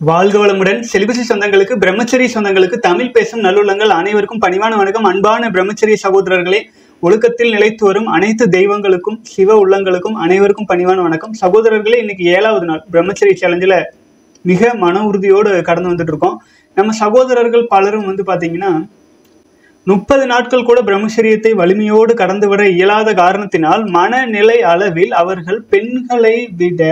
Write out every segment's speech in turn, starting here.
வாழ்க வளமுடன் செலிபசி சொந்தங்களுக்கு பிரம்மச்சரிய சொந்தங்களுக்கு தமிழ் பேசும் நல்லுள்ளங்கள் அனைவருக்கும் பணிவான வணக்கம் அன்பான பிரம்மச்சரிய சகோதரர்களே ஒழுக்கத்தில் நிலைத்து வரும் அனைத்து தெய்வங்களுக்கும் சிவ உள்ளங்களுக்கும் அனைவருக்கும் பணிவான வணக்கம் சகோதரர்களே இன்னைக்கு ஏழாவது நாள் பிரம்மச்சரிய சேலஞ்சில் மிக மன உறுதியோடு கடந்து வந்துட்டு இருக்கோம் நம்ம சகோதரர்கள் பலரும் வந்து பாத்தீங்கன்னா முப்பது நாட்கள் கூட பிரம்மச்சரியத்தை வலிமையோடு கடந்து விட இயலாத காரணத்தினால் மனநிலை அளவில் அவர்கள் பெண்களை விட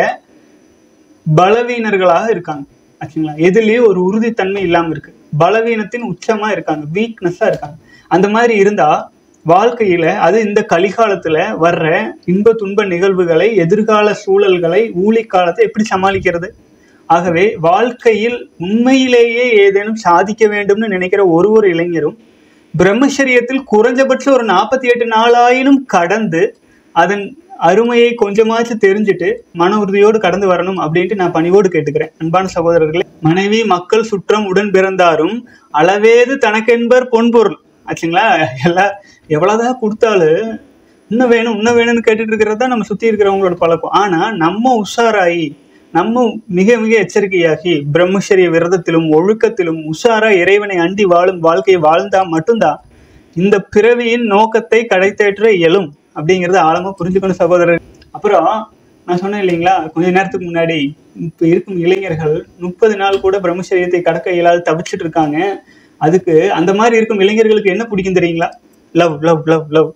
பலவீனர்களாக இருக்காங்க ஆச்சுங்களா எதுலயும் ஒரு உறுதித்தன்மை இல்லாம இருக்கு பலவீனத்தின் உச்சமா இருக்காங்க வீக்னஸா இருக்காங்க அந்த மாதிரி இருந்தா வாழ்க்கையில அது இந்த கலிகாலத்துல வர்ற இன்ப துன்ப நிகழ்வுகளை எதிர்கால சூழல்களை ஊழி காலத்தை எப்படி சமாளிக்கிறது ஆகவே வாழ்க்கையில் உண்மையிலேயே ஏதேனும் சாதிக்க வேண்டும்னு நினைக்கிற ஒரு ஒரு இளைஞரும் பிரம்மச்சரியத்தில் குறைஞ்சபட்சம் ஒரு நாற்பத்தி எட்டு நாளாயினும் கடந்து அதன் அருமையை கொஞ்சமாச்சும் தெரிஞ்சுட்டு மன உறுதியோடு கடந்து வரணும் அப்படின்ட்டு நான் பணிவோடு கேட்டுக்கிறேன் அன்பான சகோதரர்களே மனைவி மக்கள் சுற்றம் உடன் பிறந்தாரும் அளவேது தனக்கென்பர் பொன்பொருள் ஆச்சுங்களா எல்லா எவ்வளவுதான் கொடுத்தாலும் இன்னும் வேணும் இன்னும் வேணும்னு கேட்டுட்டு இருக்கிறது தான் நம்ம சுத்தி இருக்கிறவங்களோட பழக்கம் ஆனா நம்ம உஷாராயி நம்ம மிக மிக எச்சரிக்கையாகி பிரம்மச்சரிய விரதத்திலும் ஒழுக்கத்திலும் உஷாரா இறைவனை அண்டி வாழும் வாழ்க்கையை வாழ்ந்தா மட்டும்தான் இந்த பிறவியின் நோக்கத்தை கடைத்தேற்ற இயலும் அப்படிங்கறத ஆழமா புரிஞ்சுக்கணும் சகோதரர் அப்புறம் நான் சொன்னேன் இல்லைங்களா கொஞ்ச நேரத்துக்கு முன்னாடி இப்ப இருக்கும் இளைஞர்கள் முப்பது நாள் கூட பிரம்மச்சரியத்தை கடக்க இயலாது தவிச்சிட்டு இருக்காங்க அதுக்கு அந்த மாதிரி இருக்கும் இளைஞர்களுக்கு என்ன பிடிக்கும் தெரியுங்களா லவ் லவ் லவ் லவ்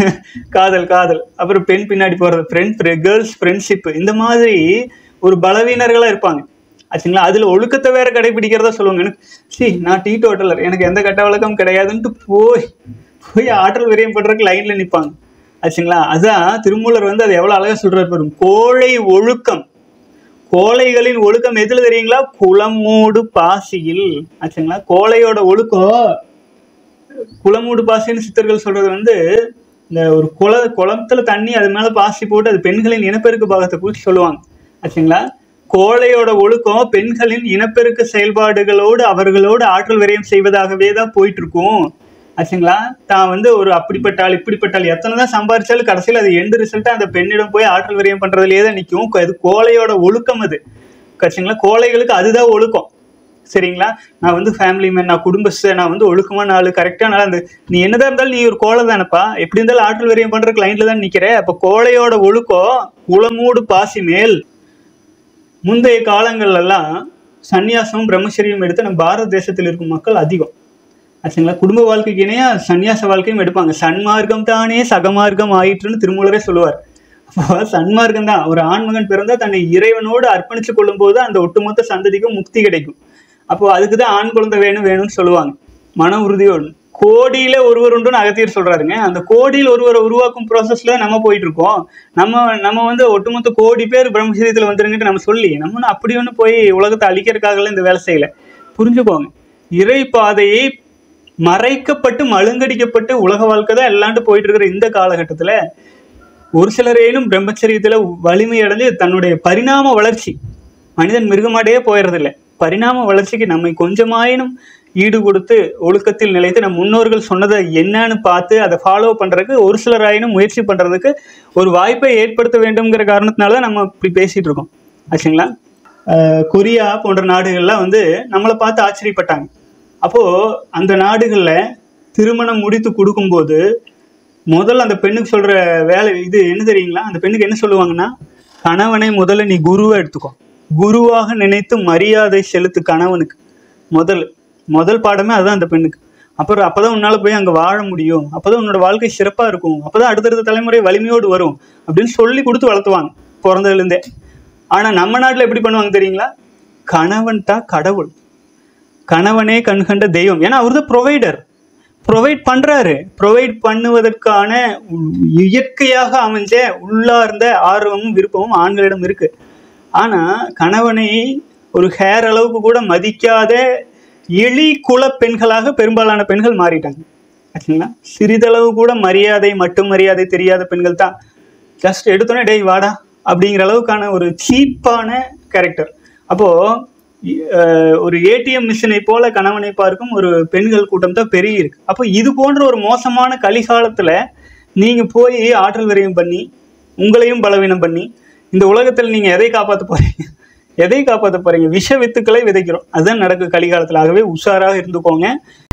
காதல் காதல் அப்புறம் பெண் பின்னாடி போறது ஃப்ரெண்ட் கேர்ள்ஸ் ஃப்ரெண்ட்ஷிப் இந்த மாதிரி ஒரு பலவீனர்களா இருப்பாங்க ஆச்சுங்களா அதுல ஒழுக்கத்தை வேற கடைபிடிக்கிறதா சொல்லுவாங்க எனக்கு சி நான் டீ டோட்டலர் எனக்கு எந்த கட்ட வழக்கம் கிடையாதுன்ட்டு போய் போய் ஆற்றல் விரயம் பண்றதுக்கு லைன்ல நிப்பாங்க ஆச்சுங்களா அதான் திருமூலர் வந்து அது எவ்வளவு அழகா சொல்றாரு பாருங்க கோழை ஒழுக்கம் கோழைகளின் ஒழுக்கம் எதுல தெரியுங்களா குளமூடு பாசியில் ஆச்சுங்களா கோழையோட ஒழுக்கம் குளமூடு பாசின்னு சித்தர்கள் சொல்றது வந்து இந்த ஒரு குள குளத்துல தண்ணி அது மேல பாசி போட்டு அது பெண்களின் இனப்பெருக்க பாகத்தை குறித்து சொல்லுவாங்க ஆச்சுங்களா கோழையோட ஒழுக்கம் பெண்களின் இனப்பெருக்க செயல்பாடுகளோடு அவர்களோடு ஆற்றல் விரயம் செய்வதாகவே தான் போயிட்டு இருக்கும் ஆச்சுங்களா தான் வந்து ஒரு அப்படிப்பட்ட ஆள் இப்படிப்பட்ட ஆள் எத்தனை தான் சம்பாரிச்சாலும் கடைசியில் அது எண்டு ரிசல்ட்டா அந்த பெண்ணிடம் போய் ஆற்றல் விரயம் பண்றதுலயே தான் நிற்கும் அது கோழையோட ஒழுக்கம் அது ஆச்சுங்களா கோழைகளுக்கு அதுதான் ஒழுக்கம் சரிங்களா நான் வந்து ஃபேமிலி மேன் நான் குடும்பஸ்த நான் வந்து ஒழுக்கமான ஆளு கரெக்டான ஆள் அந்த நீ என்னதான் இருந்தாலும் நீ ஒரு கோழை தானப்பா எப்படி இருந்தாலும் ஆற்றல் விரயம் பண்ற கிளைண்ட்ல தான் நிக்கிற அப்ப கோழையோட ஒழுக்கம் குளமூடு பாசி மேல் முந்தைய காலங்கள்ல எல்லாம் சந்நியாசமும் பிரம்மச்சரியம் எடுத்து நம்ம பாரத தேசத்தில் இருக்கும் மக்கள் அதிகம் ஆச்சுங்களா குடும்ப வாழ்க்கைக்கு இணையா சந்நியாச வாழ்க்கையும் எடுப்பாங்க சன்மார்க்கம் தானே சகமார்க்கம் ஆயிற்றுன்னு திருமூலரே சொல்லுவார் அப்போ சன்மார்க்கம் தான் ஒரு ஆண்மகன் பிறந்தா தன்னை இறைவனோடு அர்ப்பணிச்சு கொள்ளும் போது அந்த ஒட்டுமொத்த சந்ததிக்கும் முக்தி கிடைக்கும் அப்போ அதுக்கு தான் ஆண் குழந்தை வேணும் வேணும்னு சொல்லுவாங்க மன உறுதியோடு கோடியில ஒருவர் உண்டுன்னு அகத்தியர் சொல்றாருங்க அந்த கோடியில் ஒருவரை உருவாக்கும் ப்ராசஸ்ல நம்ம போயிட்டு இருக்கோம் நம்ம நம்ம வந்து ஒட்டுமொத்த கோடி பேர் பிரம்மச்சரியத்துல வந்துருங்கட்டு நம்ம சொல்லி நம்ம அப்படி ஒன்று போய் உலகத்தை அழிக்கிறதுக்காகலாம் இந்த வேலை செய்யல புரிஞ்சுக்கோங்க இறை பாதையை மறைக்கப்பட்டு மழுங்கடிக்கப்பட்டு உலக வாழ்க்கை தான் எல்லாண்டு போயிட்டு இருக்கிற இந்த காலகட்டத்துல ஒரு சிலரேனும் பிரம்மச்சரியத்துல வலிமை அடைஞ்சு தன்னுடைய பரிணாம வளர்ச்சி மனிதன் மிருகமாடையே போயிடுறதில்ல பரிணாம வளர்ச்சிக்கு நம்மை கொஞ்சமாயினும் ஈடு கொடுத்து ஒழுக்கத்தில் நிலைத்து நம் முன்னோர்கள் சொன்னதை என்னன்னு பார்த்து அதை ஃபாலோ பண்றதுக்கு ஒரு சிலராயினும் முயற்சி பண்றதுக்கு ஒரு வாய்ப்பை ஏற்படுத்த வேண்டும்ங்கிற காரணத்தினால தான் நம்ம இப்படி பேசிட்டு இருக்கோம் ஆச்சுங்களா ஆஹ் கொரியா போன்ற நாடுகள்லாம் வந்து நம்மளை பார்த்து ஆச்சரியப்பட்டாங்க அப்போ அந்த நாடுகள்ல திருமணம் முடித்து கொடுக்கும்போது முதல்ல அந்த பெண்ணுக்கு சொல்ற வேலை இது என்ன தெரியுங்களா அந்த பெண்ணுக்கு என்ன சொல்லுவாங்கன்னா கணவனை முதல்ல நீ குருவை எடுத்துக்கோ குருவாக நினைத்து மரியாதை செலுத்து கணவனுக்கு முதல் முதல் பாடமே அதுதான் அந்த பெண்ணுக்கு அப்புறம் அப்பதான் உன்னால போய் அங்க வாழ முடியும் அப்பதான் உன்னோட வாழ்க்கை சிறப்பா இருக்கும் அப்பதான் அடுத்தடுத்த தலைமுறை வலிமையோடு வரும் அப்படின்னு சொல்லி கொடுத்து வளர்த்துவாங்க பிறந்ததுல இருந்தே ஆனா நம்ம நாட்டுல எப்படி பண்ணுவாங்க தெரியுங்களா கணவன் தான் கடவுள் கணவனே கண்கண்ட தெய்வம் ஏன்னா அவர் தான் ப்ரொவைடர் ப்ரொவைட் பண்றாரு ப்ரொவைட் பண்ணுவதற்கான உ- இயற்கையாக அமைஞ்ச உள்ளார்ந்த ஆர்வமும் விருப்பமும் ஆண்களிடம் இருக்கு ஆனா கணவனை ஒரு ஹேர் அளவுக்கு கூட மதிக்காத எளி குல பெண்களாக பெரும்பாலான பெண்கள் மாறிட்டாங்க ஆச்சுங்களா சிறிதளவு கூட மரியாதை மட்டும் மரியாதை தெரியாத பெண்கள் தான் ஜஸ்ட் எடுத்தோன்னே டேய் வாடா அப்படிங்கிற அளவுக்கான ஒரு சீப்பான கேரக்டர் அப்போ அஹ், ஒரு ஏடிஎம் மிஷினை போல கணவனை பார்க்கும் ஒரு பெண்கள் கூட்டம் தான் பெரிய இருக்கு அப்போ இது போன்ற ஒரு மோசமான கலிகாலத்துல நீங்க போய் ஆற்றல் விரயம் பண்ணி உங்களையும் பலவீனம் பண்ணி இந்த உலகத்தில் நீங்க எதை காப்பாத்த போறீங்க எதை காப்பாற்ற போறீங்க விஷ வித்துக்களை விதைக்கிறோம் அதுதான் நடக்கு கலிகாலத்துல ஆகவே உஷாராக இருந்துக்கோங்க